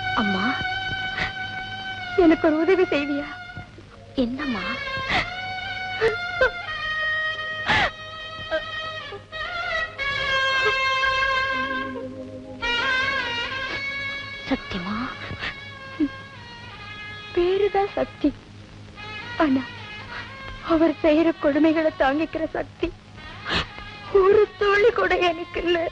அம்மா எனக்கு ஒரு உதவி செய்வியா என்னம்மா சத்தியமா பேருதான் சக்தி ஆனா அவர் செய்யற கொடுமைகளை தாங்கிக்கிற சக்தி ஒரு துளி கூட எனக்கு இல்ல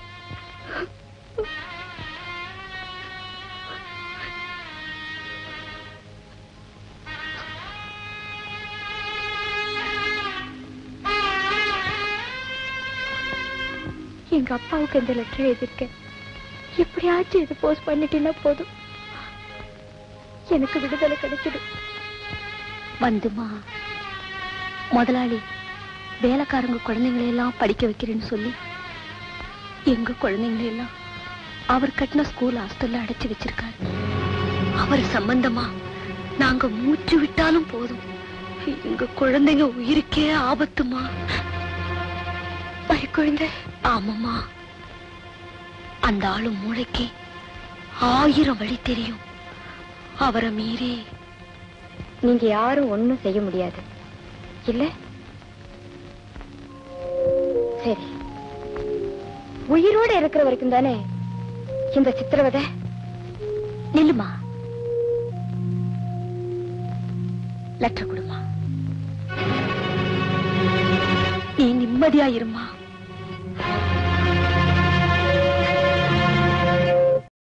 எங்க அப்பாவுக்கு இந்த லெட்டர் எழுதியிருக்கேன் எப்படியாச்சும் இது போஸ்ட் பண்ணிட்டீங்கன்னா போதும் எனக்கு விடுதலை கிடைச்சிடும் வந்துமா முதலாளி வேலைக்காரங்க குழந்தைங்களை எல்லாம் படிக்க வைக்கிறேன்னு சொல்லி எங்க குழந்தைங்களை எல்லாம் அவர் கட்டின ஸ்கூல் ஹாஸ்டல்ல அடைச்சு வச்சிருக்காரு அவர் சம்பந்தமா நாங்க மூச்சு விட்டாலும் போதும் எங்க குழந்தைங்க உயிருக்கே ஆபத்துமா குழந்தை ஆமாம்மா அந்த ஆளு மூளைக்கு ஆயிரம் வழி தெரியும் அவரை மீறி நீங்க யாரும் ஒண்ணும் செய்ய முடியாது இல்ல சரி உயிரோட இருக்கிற வரைக்கும் தானே இந்த சித்திரவதை நில்லுமா லெட்டர் கொடுமா நீ நிம்மதியா இருமா